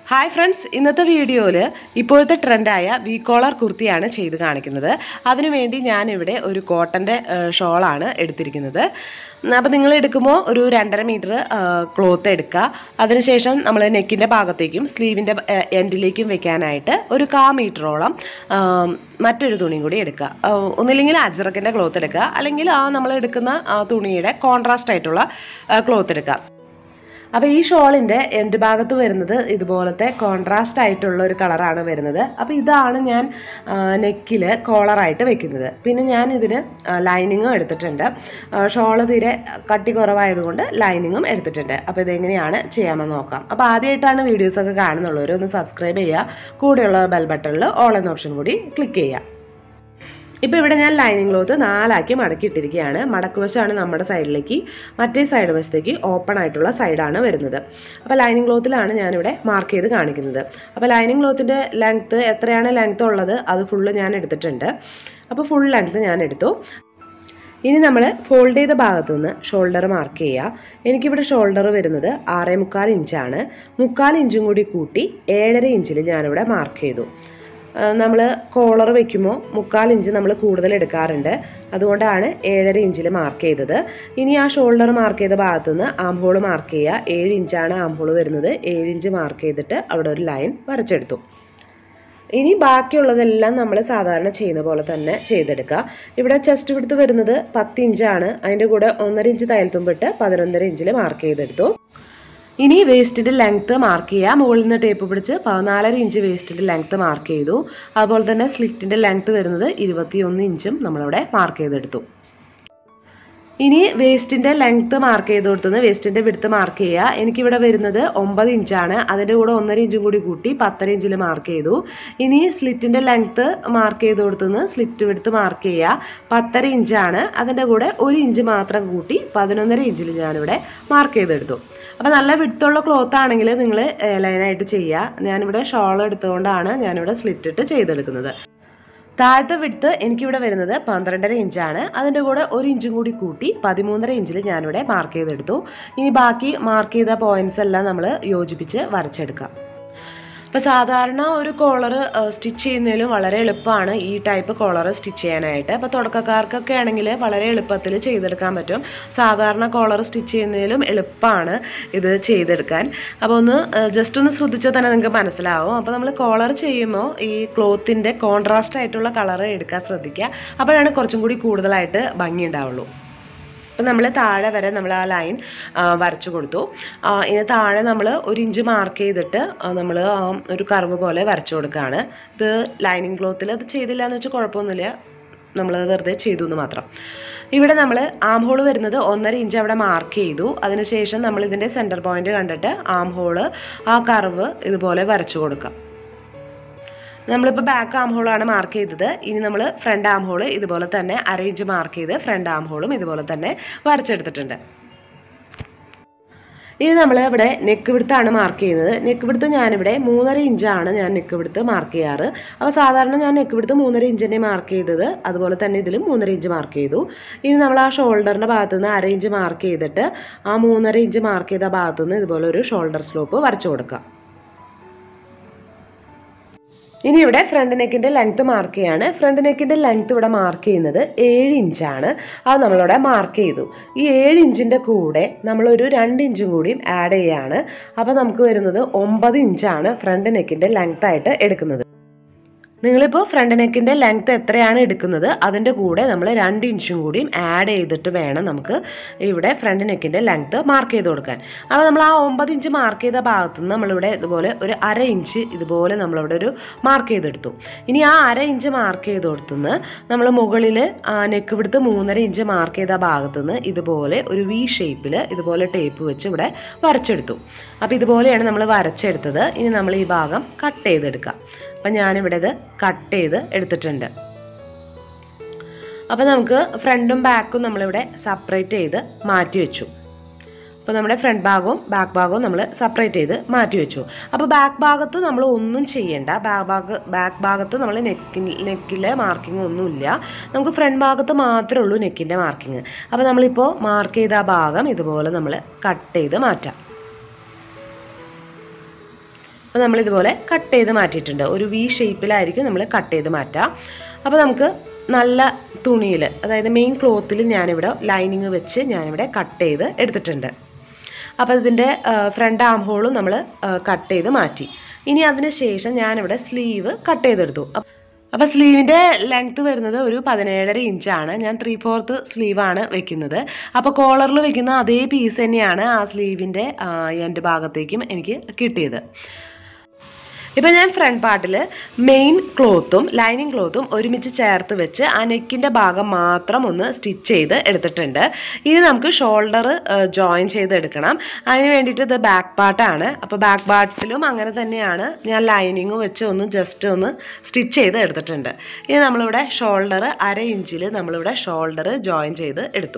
hi friends ഇന്നത്തെ വീഡിയോയിൽ ഇപ്പോഴത്തെ ട്രെൻഡായ വി കോളർ കുർത്തിയാണ് ചെയ്ത് കാണിക്കുന്നത് അതിനുവേണ്ടി ഞാനിവിടെ ഒരു കോട്ടൻ്റെ ഷോളാണ് എടുത്തിരിക്കുന്നത് അപ്പോൾ നിങ്ങൾ എടുക്കുമ്പോൾ ഒരു രണ്ടര മീറ്റർ ക്ലോത്ത് എടുക്കുക അതിനുശേഷം നമ്മൾ നെക്കിൻ്റെ ഭാഗത്തേക്കും സ്ലീവിൻ്റെ എൻഡിലേക്കും വെക്കാനായിട്ട് ഒരു കാ മീറ്ററോളം ആ, മറ്റൊരു തുണിയും കൂടി എടുക്കുക ആ, ഒന്നില്ലെങ്കിൽ അജറക്കിൻ്റെ ക്ലോത്ത് എടുക്കുക അല്ലെങ്കിൽ ആ നമ്മൾ എടുക്കുന്ന ആ തുണിയുടെ കോൺട്രാസ്റ്റ് ആയിട്ടുള്ള ക്ലോത്ത് എടുക്കുക അപ്പോൾ ഈ ഷോളിൻ്റെ എൻ്റെ ഭാഗത്ത് വരുന്നത് ഇതുപോലത്തെ കോൺട്രാസ്റ്റ് ആയിട്ടുള്ള ഒരു കളറാണ് വരുന്നത് അപ്പോൾ ഇതാണ് ഞാൻ നെക്കിൽ കോളറായിട്ട് വെക്കുന്നത് പിന്നെ ഞാൻ ഇതിന് ലൈനിങ്ങും എടുത്തിട്ടുണ്ട് ഷോള് തീരെ കട്ടി കുറവായതുകൊണ്ട് ലൈനിങ്ങും എടുത്തിട്ടുണ്ട് അപ്പോൾ ഇതെങ്ങനെയാണ് ചെയ്യാമെന്ന് നോക്കാം അപ്പോൾ ആദ്യമായിട്ടാണ് വീഡിയോസൊക്കെ കാണുന്നുള്ളവർ ഒന്ന് സബ്സ്ക്രൈബ് ചെയ്യുക കൂടെയുള്ള ബെൽ ബട്ടണിൽ ഓൾ എന്ന ഓപ്ഷൻ കൂടി ക്ലിക്ക് ചെയ്യുക ഇപ്പോൾ ഇവിടെ ഞാൻ ലൈനിങ് ക്ലോത്ത് നാലാക്കി മടക്കിയിട്ടിരിക്കുകയാണ് മടക്കുവശമാണ് നമ്മുടെ സൈഡിലേക്ക് മറ്റേ സൈഡ് വശത്തേക്ക് ഓപ്പൺ ആയിട്ടുള്ള സൈഡാണ് വരുന്നത് അപ്പോൾ ലൈനിങ് ക്ലോത്തിലാണ് ഞാനിവിടെ മാർക്ക് ചെയ്ത് കാണിക്കുന്നത് അപ്പോൾ ലൈനിങ് ക്ലോത്തിൻ്റെ ലെങ്ത്ത് എത്രയാണ് ലെങ്ത്ത് ഉള്ളത് അത് ഫുള്ള് ഞാൻ എടുത്തിട്ടുണ്ട് അപ്പോൾ ഫുൾ ലെങ്ത്ത് ഞാൻ എടുത്തു ഇനി നമ്മൾ ഫോൾഡ് ചെയ്ത ഭാഗത്തു നിന്ന് ഷോൾഡർ മാർക്ക് ചെയ്യുക എനിക്കിവിടെ ഷോൾഡർ വരുന്നത് ആറേ മുക്കാൽ ഇഞ്ചാണ് മുക്കാൽ ഇഞ്ചും കൂടി കൂട്ടി ഏഴര ഇഞ്ചിൽ ഞാനിവിടെ മാർക്ക് ചെയ്തു നമ്മൾ കോളർ വെക്കുമ്പോൾ മുക്കാൽ ഇഞ്ച് നമ്മൾ കൂടുതൽ എടുക്കാറുണ്ട് അതുകൊണ്ടാണ് ഏഴര ഇഞ്ചിൽ മാർക്ക് ചെയ്തത് ഇനി ആ ഷോൾഡർ മാർക്ക് ചെയ്ത ഭാഗത്തു നിന്ന് ആം ഹോൾ മാർക്ക് ചെയ്യുക ഏഴ് ഇഞ്ചാണ് ആം ഹോൾ വരുന്നത് ഏഴ് ഇഞ്ച് മാർക്ക് ചെയ്തിട്ട് അവിടെ ഒരു ലൈൻ വരച്ചെടുത്തു ഇനി ബാക്കിയുള്ളതെല്ലാം നമ്മൾ സാധാരണ ചെയ്യുന്ന പോലെ തന്നെ ചെയ്തെടുക്കുക ഇവിടെ ചെസ്റ്റ് വിടുത്ത് വരുന്നത് പത്ത് ഇഞ്ചാണ് അതിൻ്റെ കൂടെ ഒന്നര ഇഞ്ച് തയ്യൽത്തുമ്പിട്ട് പതിനൊന്നര ഇഞ്ചിൽ മാർക്ക് ചെയ്തെടുത്തു ഇനി വേസ്റ്റിൻ്റെ ലെങ്ത്ത് മാർക്ക് ചെയ്യുക മുകളിൽ നിന്ന് ടേപ്പ് പിടിച്ച് പതിനാലര ഇഞ്ച് വേസ്റ്റിൻ്റെ ലെങ്ത്ത് മാർക്ക് ചെയ്തു അതുപോലെ തന്നെ സ്ലിറ്റിൻ്റെ ലെങ്ത്ത് വരുന്നത് ഇരുപത്തിയൊന്ന് ഇഞ്ചും നമ്മളിവിടെ മാർക്ക് ചെയ്തെടുത്തു ഇനി വേസ്റ്റിൻ്റെ ലെങ്ത്ത് മാർക്ക് ചെയ്ത് കൊടുത്തുനിന്ന് വേസ്റ്റിൻ്റെ വിടുത്ത് മാർക്ക് ചെയ്യുക എനിക്കിവിടെ വരുന്നത് ഒമ്പത് ഇഞ്ചാണ് അതിൻ്റെ കൂടെ ഒന്നര ഇഞ്ചും കൂടി കൂട്ടി പത്തര ഇഞ്ചിൽ മാർക്ക് ചെയ്തു ഇനി സ്ലിറ്റിൻ്റെ ലെങ്ത്ത് മാർക്ക് ചെയ്ത് കൊടുത്തുനിന്ന് സ്ലിറ്റ് വിടുത്ത് മാർക്ക് ചെയ്യുക പത്തര ഇഞ്ചാണ് അതിൻ്റെ കൂടെ ഒരു ഇഞ്ച് മാത്രം കൂട്ടി പതിനൊന്നര ഇഞ്ചിൽ ഞാനിവിടെ മാർക്ക് ചെയ്തെടുത്തു അപ്പോൾ നല്ല വിടുത്തുള്ള ക്ലോത്ത് ആണെങ്കിൽ നിങ്ങൾ ലൈനായിട്ട് ചെയ്യുക ഞാനിവിടെ ഷോൾ എടുത്തുകൊണ്ടാണ് ഞാനിവിടെ സ്ലിറ്റ് ഇട്ട് ചെയ്തെടുക്കുന്നത് താഴത്തെ വിടുത്ത് എനിക്കിവിടെ വരുന്നത് പന്ത്രണ്ടര ഇഞ്ചാണ് അതിൻ്റെ കൂടെ ഒരു ഇഞ്ചും കൂടി കൂട്ടി പതിമൂന്നര ഇഞ്ചിൽ ഞാനിവിടെ മാർക്ക് ചെയ്തെടുത്തു ഇനി ബാക്കി മാർക്ക് ചെയ്ത പോയിന്റ്സ് എല്ലാം നമ്മൾ യോജിപ്പിച്ച് വരച്ചെടുക്കാം അപ്പോൾ സാധാരണ ഒരു കോളർ സ്റ്റിച്ച് ചെയ്യുന്നതിലും വളരെ എളുപ്പമാണ് ഈ ടൈപ്പ് കോളർ സ്റ്റിച്ച് ചെയ്യാനായിട്ട് അപ്പോൾ തുടക്കക്കാർക്കൊക്കെ ആണെങ്കിൽ വളരെ എളുപ്പത്തിൽ ചെയ്തെടുക്കാൻ പറ്റും സാധാരണ കോളർ സ്റ്റിച്ച് ചെയ്യുന്നതിലും എളുപ്പമാണ് ഇത് ചെയ്തെടുക്കാൻ അപ്പോൾ ഒന്ന് ജസ്റ്റ് ഒന്ന് ശ്രദ്ധിച്ചാൽ തന്നെ നിങ്ങൾക്ക് മനസ്സിലാവും അപ്പോൾ നമ്മൾ കോളർ ചെയ്യുമ്പോൾ ഈ ക്ലോത്തിൻ്റെ കോൺട്രാസ്റ്റ് ആയിട്ടുള്ള കളർ എടുക്കാൻ ശ്രദ്ധിക്കുക അപ്പോഴാണ് കുറച്ചും കൂടി കൂടുതലായിട്ട് ഭംഗി ഉണ്ടാവുള്ളൂ അപ്പം നമ്മൾ താഴെ വരെ നമ്മൾ ആ ലൈൻ വരച്ചു കൊടുത്തു ആ, ഇനി താഴെ നമ്മൾ ഒരു ഇഞ്ച് മാർക്ക് ചെയ്തിട്ട് നമ്മൾ ഒരു കർവ് പോലെ വരച്ചു കൊടുക്കുകയാണ് ഇത് ലൈനിങ് ക്ലോത്തിൽ അത് ചെയ്തില്ല എന്ന് വെച്ചാൽ കുഴപ്പമൊന്നുമില്ല നമ്മൾ വെറുതെ ചെയ്തു എന്ന് മാത്രം ഇവിടെ നമ്മൾ ആം ഹോൾ വരുന്നത് ഒന്നര ഇഞ്ച് അവിടെ മാർക്ക് ചെയ്തു അതിനുശേഷം നമ്മൾ ഇതിൻ്റെ സെൻറ്റർ പോയിന്റ് കണ്ടിട്ട് ആം ഹോള് ആ കർവ് ഇതുപോലെ വരച്ചു കൊടുക്കാം നമ്മളിപ്പോൾ ബാക്ക് ആം ഹോളാണ് മാർക്ക് ചെയ്തത് ഇനി നമ്മൾ ഫ്രണ്ട് ആം ഹോള് ഇതുപോലെ തന്നെ അരയിഞ്ച് മാർക്ക് ചെയ്ത് ഫ്രണ്ട് ആം ഹോളും ഇതുപോലെ തന്നെ വരച്ചെടുത്തിട്ടുണ്ട് ഇനി നമ്മൾ ഇവിടെ നെക്ക് വിടുത്താണ് മാർക്ക് ചെയ്യുന്നത് നെക്ക് വിടുത്ത് ഞാനിവിടെ മൂന്നര ഇഞ്ചാണ് ഞാൻ നെക്ക് വിടുത്ത് മാർക്ക് ചെയ്യാറ് അപ്പോൾ സാധാരണ ഞാൻ നെക്ക് വിടുത്ത് മൂന്നര ഇഞ്ചിനെ മാർക്ക് ചെയ്തത് അതുപോലെ തന്നെ ഇതിലും മൂന്നര ഇഞ്ച് മാർക്ക് ചെയ്തു ഇനി നമ്മൾ ആ ഷോൾഡറിൻ്റെ ഭാഗത്ത് നിന്ന് അര ഇഞ്ച് മാർക്ക് ചെയ്തിട്ട് ആ മൂന്നര ഇഞ്ച് മാർക്ക് ചെയ്ത ഭാഗത്ത് നിന്ന് ഇതുപോലെ ഒരു ഷോൾഡർ സ്ലോപ്പ് വരച്ചു കൊടുക്കാം ഇനി ഇവിടെ ഫ്രണ്ട് നെക്കിൻ്റെ ലെങ്ത്ത് മാർക്ക് ചെയ്യാണ് ഫ്രണ്ട് നെക്കിൻ്റെ ലെങ്ത്ത് ഇവിടെ മാർക്ക് ചെയ്യുന്നത് ഏഴ് ഇഞ്ചാണ് അത് നമ്മളിവിടെ മാർക്ക് ചെയ്തു ഈ ഏഴ് ഇഞ്ചിൻ്റെ കൂടെ നമ്മളൊരു രണ്ട് ഇഞ്ചും കൂടിയും ആഡ് ചെയ്യാണ് അപ്പോൾ നമുക്ക് വരുന്നത് ഒമ്പത് ഇഞ്ചാണ് ഫ്രണ്ട് നെക്കിൻ്റെ ലെങ്ത്ത് ആയിട്ട് എടുക്കുന്നത് നിങ്ങളിപ്പോൾ ഫ്രണ്ട് നെക്കിൻ്റെ ലെങ്ത്ത് എത്രയാണ് എടുക്കുന്നത് അതിൻ്റെ കൂടെ നമ്മൾ രണ്ട് ഇഞ്ചും കൂടിയും ആഡ് ചെയ്തിട്ട് വേണം നമുക്ക് ഇവിടെ ഫ്രണ്ട് നെക്കിൻ്റെ ലെങ്ത്ത് മാർക്ക് ചെയ്ത് കൊടുക്കാൻ അപ്പോൾ നമ്മൾ ആ ഒമ്പത് ഇഞ്ച് മാർക്ക് ചെയ്ത ഭാഗത്തു നിന്ന് നമ്മളിവിടെ ഇതുപോലെ ഒരു അര ഇഞ്ച് ഇതുപോലെ നമ്മളിവിടെ ഒരു മാർക്ക് ചെയ്തെടുത്തു ഇനി ആ അര ഇഞ്ച് മാർക്ക് ചെയ്ത് കൊടുത്തുനിന്ന് നമ്മൾ മുകളിൽ നെക്ക് വിടുത്ത് മൂന്നര ഇഞ്ച് മാർക്ക് ചെയ്ത ഭാഗത്തു നിന്ന് ഇതുപോലെ ഒരു വി ഷേപ്പിൽ ഇതുപോലെ ടേപ്പ് വെച്ച് ഇവിടെ വരച്ചെടുത്തു അപ്പോൾ ഇതുപോലെയാണ് നമ്മൾ വരച്ചെടുത്തത് ഇനി നമ്മൾ ഈ ഭാഗം കട്ട് ചെയ്തെടുക്കാം അപ്പം ഞാനിവിടെ ഇത് കട്ട് ചെയ്ത് എടുത്തിട്ടുണ്ട് അപ്പോൾ നമുക്ക് ഫ്രണ്ടും ബാക്കും നമ്മളിവിടെ സെപ്പറേറ്റ് ചെയ്ത് മാറ്റി വെച്ചു അപ്പോൾ നമ്മുടെ ഫ്രണ്ട് ഭാഗവും ബാക്ക് ഭാഗവും നമ്മൾ സെപ്പറേറ്റ് ചെയ്ത് മാറ്റി വെച്ചു അപ്പോൾ ബാക്ക് ഭാഗത്ത് നമ്മൾ ഒന്നും ചെയ്യേണ്ട ബാക്ക് ഭാഗ ബാക്ക് ഭാഗത്ത് നമ്മൾ നെക്കിൽ നെക്കിലെ മാർക്കിംഗ് ഒന്നുമില്ല നമുക്ക് ഫ്രണ്ട് ഭാഗത്ത് മാത്രമേ ഉള്ളൂ നെക്കിൻ്റെ മാർക്കിംഗ് അപ്പോൾ നമ്മളിപ്പോൾ മാർക്ക് ചെയ്ത ആ ഭാഗം ഇതുപോലെ നമ്മൾ കട്ട് ചെയ്ത് മാറ്റാം അപ്പോൾ നമ്മളിതുപോലെ കട്ട് ചെയ്ത് മാറ്റിയിട്ടുണ്ട് ഒരു വി ഷേപ്പിലായിരിക്കും നമ്മൾ കട്ട് ചെയ്ത് മാറ്റുക അപ്പോൾ നമുക്ക് നല്ല തുണിയിൽ അതായത് മെയിൻ ക്ലോത്തിൽ ഞാനിവിടെ ലൈനിങ് വെച്ച് ഞാനിവിടെ കട്ട് ചെയ്ത് എടുത്തിട്ടുണ്ട് അപ്പോൾ ഇതിൻ്റെ ഫ്രണ്ട് ആം ഹോളും നമ്മൾ കട്ട് ചെയ്ത് മാറ്റി ഇനി അതിന് ശേഷം ഞാനിവിടെ സ്ലീവ് കട്ട് ചെയ്തെടുത്തു അപ്പോൾ സ്ലീവിൻ്റെ ലെങ്ത്ത് വരുന്നത് ഒരു പതിനേഴര ഇഞ്ചാണ് ഞാൻ ത്രീ ഫോർത്ത് സ്ലീവാണ് വെക്കുന്നത് അപ്പോൾ കോളറിൽ വെക്കുന്ന അതേ പീസ് തന്നെയാണ് ആ സ്ലീവിൻ്റെ എൻ്റെ ഭാഗത്തേക്കും എനിക്ക് കിട്ടിയത് ഇപ്പം ഞാൻ ഫ്രണ്ട് പാർട്ടിൽ മെയിൻ ക്ലോത്തും ലൈനിങ് ക്ലോത്തും ഒരുമിച്ച് ചേർത്ത് വെച്ച് ആ നെക്കിൻ്റെ ഭാഗം മാത്രം ഒന്ന് സ്റ്റിച്ച് ചെയ്ത് എടുത്തിട്ടുണ്ട് ഇനി നമുക്ക് ഷോൾഡർ ജോയിൻ ചെയ്തെടുക്കണം അതിന് വേണ്ടിയിട്ട് ഇത് ബാക്ക് പാർട്ടാണ് അപ്പോൾ ബാക്ക് പാർട്ടിലും അങ്ങനെ തന്നെയാണ് ഞാൻ ലൈനിങ് വെച്ച് ഒന്ന് ജസ്റ്റ് ഒന്ന് സ്റ്റിച്ച് ചെയ്ത് എടുത്തിട്ടുണ്ട് ഇനി നമ്മളിവിടെ ഷോൾഡർ അര ഇഞ്ചിൽ നമ്മളിവിടെ ഷോൾഡർ ജോയിൻ ചെയ്ത് എടുത്തു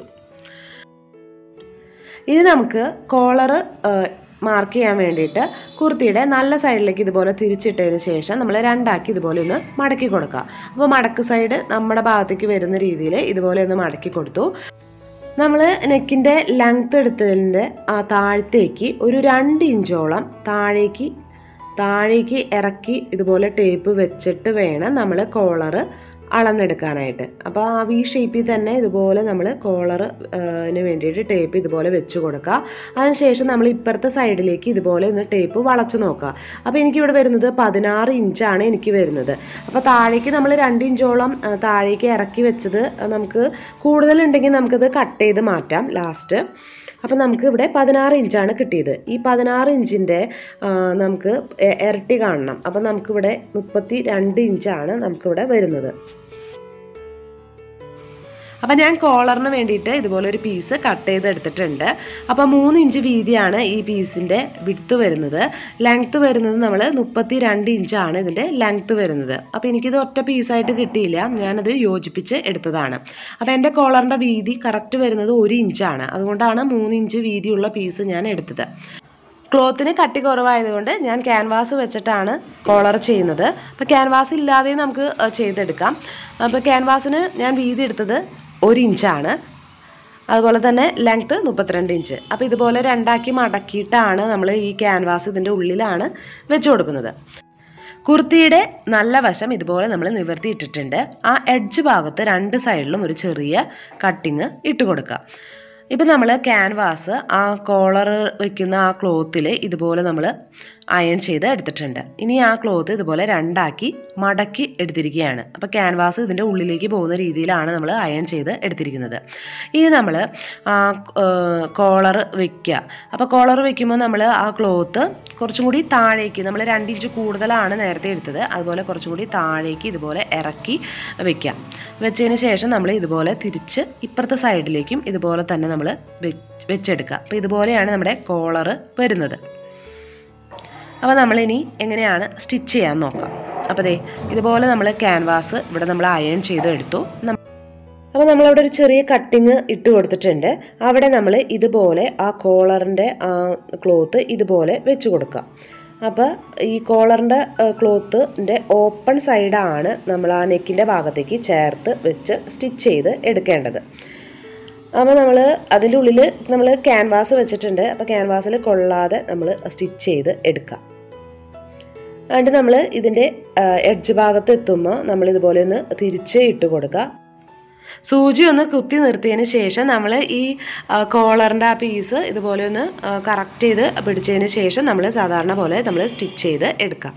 ഇനി നമുക്ക് കോളറ് മാർക്ക് ചെയ്യാൻ വേണ്ടിയിട്ട് കുർത്തിയുടെ നല്ല സൈഡിലേക്ക് ഇതുപോലെ തിരിച്ചിട്ടതിന് ശേഷം നമ്മൾ രണ്ടാക്കി ഇതുപോലെ ഒന്ന് മടക്കി കൊടുക്കുക അപ്പോൾ മടക്ക് സൈഡ് നമ്മുടെ ഭാഗത്തേക്ക് വരുന്ന രീതിയിൽ ഇതുപോലെ ഒന്ന് മടക്കി കൊടുത്തു നമ്മൾ നെക്കിൻ്റെ ലെങ്ത് എടുത്തതിൻ്റെ ആ താഴത്തേക്ക് ഒരു രണ്ട് ഇഞ്ചോളം താഴേക്ക് താഴേക്ക് ഇറക്കി ഇതുപോലെ ടേപ്പ് വെച്ചിട്ട് വേണം നമ്മൾ കോളറ് അളന്നെടുക്കാനായിട്ട് അപ്പോൾ ആ വി ഷേപ്പിൽ തന്നെ ഇതുപോലെ നമ്മൾ കോളറിന് വേണ്ടിയിട്ട് ടേപ്പ് ഇതുപോലെ വെച്ച് കൊടുക്കുക അതിനുശേഷം നമ്മൾ ഇപ്പുറത്തെ സൈഡിലേക്ക് ഇതുപോലെ ഒന്ന് ടേപ്പ് വളച്ച് നോക്കുക അപ്പോൾ എനിക്കിവിടെ വരുന്നത് പതിനാറ് ഇഞ്ചാണ് എനിക്ക് വരുന്നത് അപ്പോൾ താഴേക്ക് നമ്മൾ രണ്ട് ഇഞ്ചോളം താഴേക്ക് ഇറക്കി വെച്ചത് നമുക്ക് കൂടുതലുണ്ടെങ്കിൽ നമുക്കത് കട്ട് ചെയ്ത് മാറ്റാം ലാസ്റ്റ് അപ്പം നമുക്ക് ഇവിടെ പതിനാറ് ഇഞ്ചാണ് കിട്ടിയത് ഈ പതിനാറ് ഇഞ്ചിൻ്റെ നമുക്ക് ഇരട്ടി കാണണം അപ്പം നമുക്കിവിടെ മുപ്പത്തി രണ്ട് ഇഞ്ചാണ് നമുക്കിവിടെ വരുന്നത് അപ്പം ഞാൻ കോളറിന് വേണ്ടിയിട്ട് ഇതുപോലെ ഒരു പീസ് കട്ട് ചെയ്ത് എടുത്തിട്ടുണ്ട് അപ്പോൾ മൂന്ന് ഇഞ്ച് വീതിയാണ് ഈ പീസിൻ്റെ വിടുത്ത് വരുന്നത് ലെങ്ത്ത് വരുന്നത് നമ്മൾ മുപ്പത്തി രണ്ട് ഇഞ്ചാണ് ഇതിൻ്റെ ലെങ്ത്ത് വരുന്നത് അപ്പോൾ എനിക്കിത് ഒറ്റ പീസായിട്ട് കിട്ടിയില്ല ഞാനത് യോജിപ്പിച്ച് എടുത്തതാണ് അപ്പോൾ എൻ്റെ കോളറിൻ്റെ വീതി കറക്റ്റ് വരുന്നത് ഒരു ഇഞ്ചാണ് അതുകൊണ്ടാണ് മൂന്ന് ഇഞ്ച് വീതിയുള്ള പീസ് ഞാൻ എടുത്തത് ക്ലോത്തിന് കട്ടി കുറവായതുകൊണ്ട് ഞാൻ ക്യാൻവാസ് വെച്ചിട്ടാണ് കോളർ ചെയ്യുന്നത് അപ്പോൾ ക്യാൻവാസ് ഇല്ലാതെ നമുക്ക് ചെയ്തെടുക്കാം അപ്പോൾ ക്യാൻവാസിന് ഞാൻ വീതി എടുത്തത് ഒരു ഇഞ്ചാണ് അതുപോലെ തന്നെ ലെങ്ത്ത് മുപ്പത്തിരണ്ട് ഇഞ്ച് അപ്പോൾ ഇതുപോലെ രണ്ടാക്കി മടക്കിയിട്ടാണ് നമ്മൾ ഈ ക്യാൻവാസ് ഇതിൻ്റെ ഉള്ളിലാണ് വെച്ച് കൊടുക്കുന്നത് കുർത്തിയുടെ നല്ല വശം ഇതുപോലെ നമ്മൾ നിവർത്തിയിട്ടിട്ടുണ്ട് ആ എഡ്ജ് ഭാഗത്ത് രണ്ട് സൈഡിലും ഒരു ചെറിയ കട്ടിങ് ഇട്ട് കൊടുക്കുക ഇപ്പം നമ്മൾ ക്യാൻവാസ് ആ കോളർ വെക്കുന്ന ആ ക്ലോത്തിൽ ഇതുപോലെ നമ്മൾ അയൺ ചെയ്ത് എടുത്തിട്ടുണ്ട് ഇനി ആ ക്ലോത്ത് ഇതുപോലെ രണ്ടാക്കി മടക്കി എടുത്തിരിക്കുകയാണ് അപ്പോൾ ക്യാൻവാസ് ഇതിൻ്റെ ഉള്ളിലേക്ക് പോകുന്ന രീതിയിലാണ് നമ്മൾ അയൺ ചെയ്ത് എടുത്തിരിക്കുന്നത് ഇനി നമ്മൾ ആ കോളർ വെക്കുക അപ്പോൾ കോളർ വെക്കുമ്പോൾ നമ്മൾ ആ ക്ലോത്ത് കുറച്ചും കൂടി താഴേക്ക് നമ്മൾ രണ്ട് ഇഞ്ച് കൂടുതലാണ് നേരത്തെ എടുത്തത് അതുപോലെ കുറച്ചും കൂടി താഴേക്ക് ഇതുപോലെ ഇറക്കി വെക്കാം വെച്ചതിന് ശേഷം നമ്മൾ ഇതുപോലെ തിരിച്ച് ഇപ്പുറത്തെ സൈഡിലേക്കും ഇതുപോലെ തന്നെ നമ്മൾ വെച്ചെടുക്കുക അപ്പോൾ ഇതുപോലെയാണ് നമ്മുടെ കോളർ വരുന്നത് അപ്പോൾ നമ്മളിനി എങ്ങനെയാണ് സ്റ്റിച്ച് ചെയ്യാൻ നോക്കാം അപ്പോൾ ദേ ഇതുപോലെ നമ്മൾ ക്യാൻവാസ് ഇവിടെ നമ്മൾ അയൺ ചെയ്ത് എടുത്തു അപ്പോൾ നമ്മളവിടെ ഒരു ചെറിയ കട്ടിങ് ഇട്ട് കൊടുത്തിട്ടുണ്ട് അവിടെ നമ്മൾ ഇതുപോലെ ആ കോളറിൻ്റെ ആ ക്ലോത്ത് ഇതുപോലെ വെച്ച് കൊടുക്കുക അപ്പോൾ ഈ കോളറിൻ്റെ ക്ലോത്തിൻ്റെ ഓപ്പൺ സൈഡാണ് നമ്മൾ ആ നെക്കിൻ്റെ ഭാഗത്തേക്ക് ചേർത്ത് വെച്ച് സ്റ്റിച്ച് ചെയ്ത് എടുക്കേണ്ടത് അപ്പോൾ നമ്മൾ അതിൻ്റെ ഉള്ളിൽ നമ്മൾ ക്യാൻവാസ് വെച്ചിട്ടുണ്ട് അപ്പോൾ ക്യാൻവാസിൽ കൊള്ളാതെ നമ്മൾ സ്റ്റിച്ച് ചെയ്ത് എടുക്കാം എന്നിട്ട് നമ്മൾ ഇതിൻ്റെ എഡ്ജ് ഭാഗത്ത് എത്തുമ്പോൾ നമ്മൾ ഇതുപോലെ ഒന്ന് തിരിച്ച് ഇട്ട് കൊടുക്കുക സൂചി ഒന്ന് കുത്തി നിർത്തിയതിന് ശേഷം നമ്മൾ ഈ കോളറിൻ്റെ ആ പീസ് ഇതുപോലെ ഒന്ന് കറക്റ്റ് ചെയ്ത് പിടിച്ചതിന് ശേഷം നമ്മൾ സാധാരണ പോലെ നമ്മൾ സ്റ്റിച്ച് ചെയ്ത് എടുക്കാം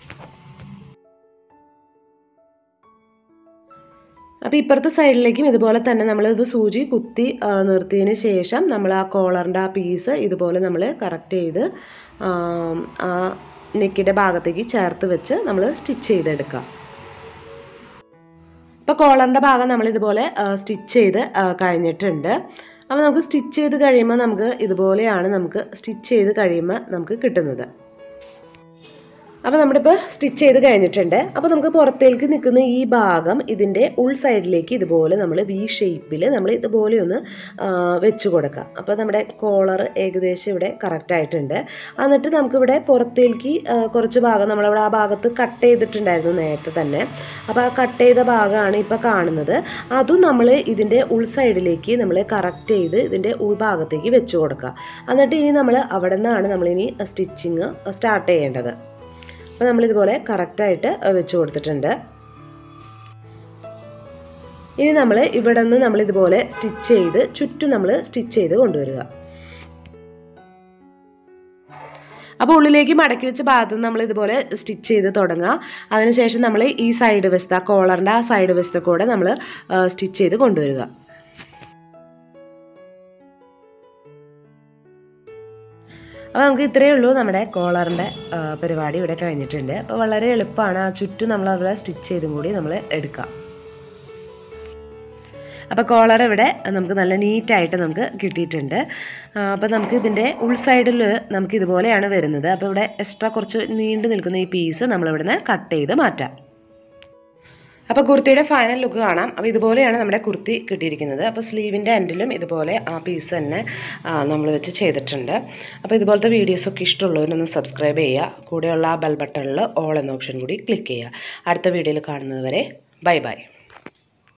അപ്പോൾ ഇപ്പുറത്തെ സൈഡിലേക്കും ഇതുപോലെ തന്നെ നമ്മൾ ഇത് സൂചി കുത്തി നിർത്തിയതിന് ശേഷം നമ്മൾ ആ കോളറിൻ്റെ ആ പീസ് ഇതുപോലെ നമ്മൾ കറക്റ്റ് ചെയ്ത് ആ നെക്കിൻ്റെ ഭാഗത്തേക്ക് ചേർത്ത് വെച്ച് നമ്മൾ സ്റ്റിച്ച് ചെയ്തെടുക്കുക ഇപ്പോൾ കോളറിൻ്റെ ഭാഗം നമ്മൾ ഇതുപോലെ സ്റ്റിച്ച് ചെയ്ത് കഴിഞ്ഞിട്ടുണ്ട് അപ്പോൾ നമുക്ക് സ്റ്റിച്ച് ചെയ്ത് കഴിയുമ്പോൾ നമുക്ക് ഇതുപോലെയാണ് നമുക്ക് സ്റ്റിച്ച് ചെയ്ത് കഴിയുമ്പോൾ നമുക്ക് കിട്ടുന്നത് അപ്പോൾ നമ്മളിപ്പോൾ സ്റ്റിച്ച് ചെയ്ത് കഴിഞ്ഞിട്ടുണ്ട് അപ്പോൾ നമുക്ക് പുറത്തേക്ക് നിൽക്കുന്ന ഈ ഭാഗം ഇതിൻ്റെ ഉൾ സൈഡിലേക്ക് ഇതുപോലെ നമ്മൾ വി ഷേപ്പിൽ നമ്മൾ ഇതുപോലെ ഒന്ന് വെച്ച് കൊടുക്കുക അപ്പോൾ നമ്മുടെ കോളർ ഏകദേശം ഇവിടെ കറക്റ്റ് ആയിട്ടുണ്ട് എന്നിട്ട് നമുക്കിവിടെ പുറത്തേക്ക് കുറച്ച് ഭാഗം നമ്മളവിടെ ആ ഭാഗത്ത് കട്ട് ചെയ്തിട്ടുണ്ടായിരുന്നു നേരത്തെ തന്നെ അപ്പോൾ ആ കട്ട് ചെയ്ത ഭാഗമാണ് ഇപ്പോൾ കാണുന്നത് അതും നമ്മൾ ഇതിൻ്റെ ഉൾ സൈഡിലേക്ക് നമ്മൾ കറക്റ്റ് ചെയ്ത് ഇതിൻ്റെ ഉൾഭാഗത്തേക്ക് വെച്ച് കൊടുക്കുക എന്നിട്ട് ഇനി നമ്മൾ അവിടെ നിന്നാണ് നമ്മളിനി സ്റ്റിച്ചിങ് സ്റ്റാർട്ട് ചെയ്യേണ്ടത് അപ്പോൾ നമ്മളിതുപോലെ കറക്റ്റായിട്ട് വെച്ച് കൊടുത്തിട്ടുണ്ട് ഇനി നമ്മൾ ഇവിടെ നിന്ന് നമ്മളിതുപോലെ സ്റ്റിച്ച് ചെയ്ത് ചുറ്റും നമ്മൾ സ്റ്റിച്ച് ചെയ്ത് കൊണ്ടുവരിക അപ്പോൾ ഉള്ളിലേക്ക് മടക്കി വെച്ച ഭാഗത്ത് നിന്ന് നമ്മൾ ഇതുപോലെ സ്റ്റിച്ച് ചെയ്ത് തുടങ്ങുക അതിനുശേഷം നമ്മൾ ഈ സൈഡ് വശത്ത് ആ കോളറിൻ്റെ ആ സൈഡ് വശത്തെ കൂടെ നമ്മൾ സ്റ്റിച്ച് ചെയ്ത് കൊണ്ടുവരിക അപ്പോൾ നമുക്ക് ഇത്രയേ ഉള്ളൂ നമ്മുടെ കോളറിൻ്റെ പരിപാടി ഇവിടെ കഴിഞ്ഞിട്ടുണ്ട് അപ്പോൾ വളരെ എളുപ്പമാണ് ആ ചുറ്റും നമ്മൾ അവിടെ സ്റ്റിച്ച് ചെയ്തും കൂടി നമ്മൾ എടുക്കാം അപ്പോൾ കോളർ ഇവിടെ നമുക്ക് നല്ല നീറ്റായിട്ട് നമുക്ക് കിട്ടിയിട്ടുണ്ട് അപ്പോൾ നമുക്ക് ഇതിൻ്റെ ഉൾസൈഡിൽ നമുക്ക് ഇതുപോലെയാണ് വരുന്നത് അപ്പോൾ ഇവിടെ എക്സ്ട്രാ കുറച്ച് നീണ്ടു നിൽക്കുന്ന ഈ പീസ് നമ്മളിവിടുന്ന് കട്ട് ചെയ്ത് മാറ്റാം അപ്പോൾ കുർത്തിയുടെ ഫൈനൽ ലുക്ക് കാണാം അപ്പോൾ ഇതുപോലെയാണ് നമ്മുടെ കുർത്തി കിട്ടിയിരിക്കുന്നത് അപ്പോൾ സ്ലീവിൻ്റെ എൻഡിലും ഇതുപോലെ ആ പീസ് തന്നെ നമ്മൾ വെച്ച് ചെയ്തിട്ടുണ്ട് അപ്പോൾ ഇതുപോലത്തെ വീഡിയോസൊക്കെ ഇഷ്ടമുള്ളവരൊന്ന് സബ്സ്ക്രൈബ് ചെയ്യുക കൂടെയുള്ള ആ ബെൽ ബട്ടണിൽ ഓൾ എന്ന ഓപ്ഷൻ കൂടി ക്ലിക്ക് ചെയ്യുക അടുത്ത വീഡിയോയിൽ കാണുന്നത് വരെ ബൈ ബൈ